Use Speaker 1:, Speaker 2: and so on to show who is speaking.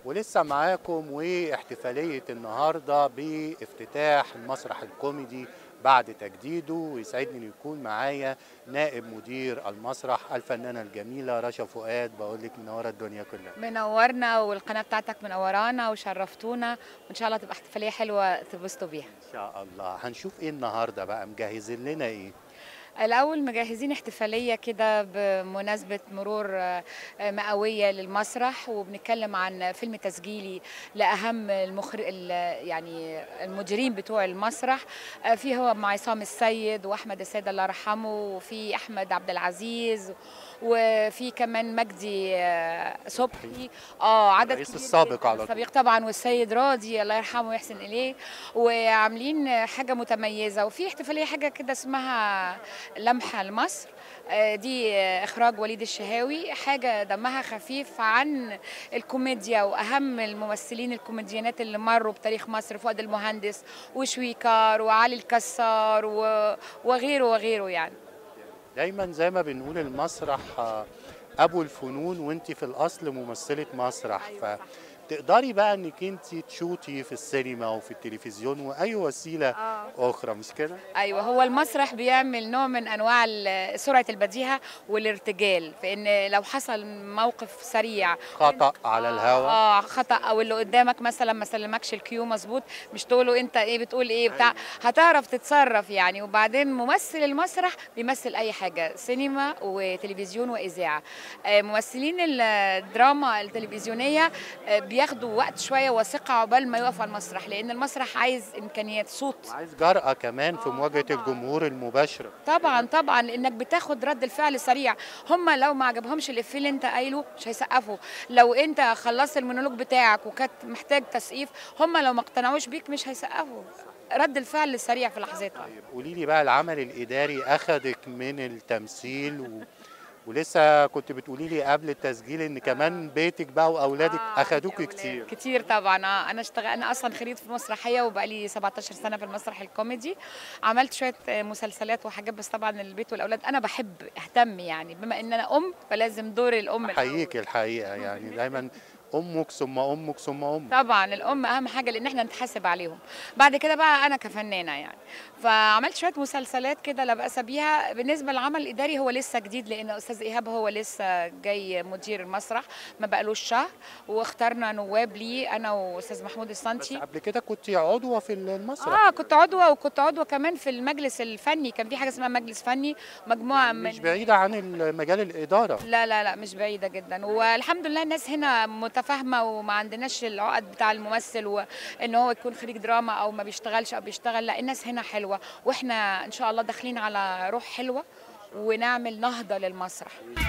Speaker 1: ولسه معاكم واحتفالية النهاردة بافتتاح المسرح الكوميدي بعد تجديده ويسعدني ان يكون معايا نائب مدير المسرح الفنانة الجميلة رشا فؤاد بقول لك منورة الدنيا كلها
Speaker 2: منورنا والقناه بتاعتك منورانا وشرفتونا وان شاء الله تبقى احتفاليه حلوه تبسطوا بيها
Speaker 1: ان شاء الله هنشوف ايه النهاردة بقى مجهزين لنا ايه
Speaker 2: الاول مجهزين احتفاليه كده بمناسبه مرور آه، آه، مئويه للمسرح وبنتكلم عن فيلم تسجيلي لاهم المخر... ال- يعني المديرين بتوع المسرح آه، في هو مع عصام السيد واحمد السيد الله يرحمه وفي احمد عبد العزيز وفي كمان مجدي آه، صبحي اه عدد
Speaker 1: الرئيس
Speaker 2: كبير
Speaker 1: السابق
Speaker 2: جداً.
Speaker 1: على طول.
Speaker 2: السابق طبعا والسيد راضي الله يرحمه ويحسن اليه وعاملين حاجه متميزه وفي احتفاليه حاجه كده اسمها لمحه لمصر آه، دي آه، اخراج وليد الشهاوي حاجه دمها خفيف عن الكوميديا واهم الممثلين الكوميديانات اللي مروا بتاريخ مصر فؤاد المهندس وشويكار وعلي الكسار و- وغيره وغيره يعني
Speaker 1: دايما زي ما بنقول المسرح آه، ابو الفنون وانت في الاصل ممثله مسرح
Speaker 2: أيوة صح.
Speaker 1: فتقدري بقى انك انت تشوتي في السينما وفي التلفزيون واي وسيله اخرى مش كده
Speaker 2: ايوه هو المسرح بيعمل نوع من انواع ال- سرعه البديهه والارتجال فان لو حصل موقف سريع
Speaker 1: خطا على الهوا
Speaker 2: اه خطا او اللي قدامك مثلا ما سلمكش الكيو مظبوط مش تقوله انت ايه بتقول ايه بتاع هتعرف تتصرف يعني وبعدين ممثل المسرح بيمثل اي حاجه سينما وتلفزيون واذاعه آه، ممثلين الدراما التلفزيونيه آه، بياخدوا وقت شويه وثقه عقبال ما يقف على المسرح لان المسرح عايز امكانيات صوت
Speaker 1: عايز جرأة كمان في مواجهة الجمهور المباشرة
Speaker 2: طبعا طبعا لانك بتاخد رد الفعل سريع هم لو ما عجبهمش الافيه اللي انت قايله مش هيسقفوا لو انت خلصت المونولوج بتاعك وكانت محتاج تسقيف هم لو ما اقتنعوش بيك مش هيسقفوا رد الفعل سريع في لحظتها
Speaker 1: طيب قولي لي بقى العمل الإداري أخدك من التمثيل و... ولسه كنت بتقولي لي قبل التسجيل ان كمان بيتك بقى واولادك
Speaker 2: آه،
Speaker 1: اخدوك
Speaker 2: عندي
Speaker 1: كتير
Speaker 2: أولاد. كتير طبعا آه، انا اشتغل انا اصلا خريج في مسرحيه وبقالي 17 سنه في المسرح الكوميدي عملت شويه آه، مسلسلات وحاجات بس طبعا البيت والاولاد انا بحب اهتم يعني بما ان انا ام فلازم دور الام الأول.
Speaker 1: احييك الحقيقه يعني دايما امك ثم امك ثم امك
Speaker 2: طبعا الام اهم حاجه لان احنا نتحاسب عليهم بعد كده بقى انا كفنانه يعني فعملت شويه مسلسلات كده لا باس بيها بالنسبه للعمل الاداري هو لسه جديد لان استاذ ايهاب هو لسه جاي مدير المسرح ما بقالوش شهر واخترنا نواب ليه انا واستاذ محمود
Speaker 1: بس
Speaker 2: السنتي
Speaker 1: قبل كده كنت عضوه في المسرح
Speaker 2: اه كنت عضوه وكنت عضوه كمان في المجلس الفني كان في حاجه اسمها مجلس فني مجموعه من
Speaker 1: مش بعيده عن مجال الاداره
Speaker 2: لا لا لا مش بعيدة جدا والحمد لله الناس هنا متفاهمة وما عندناش العقد بتاع الممثل وان هو يكون خريج دراما او ما بيشتغلش او بيشتغل لا الناس هنا حلوة واحنا ان شاء الله داخلين على روح حلوة ونعمل نهضة للمسرح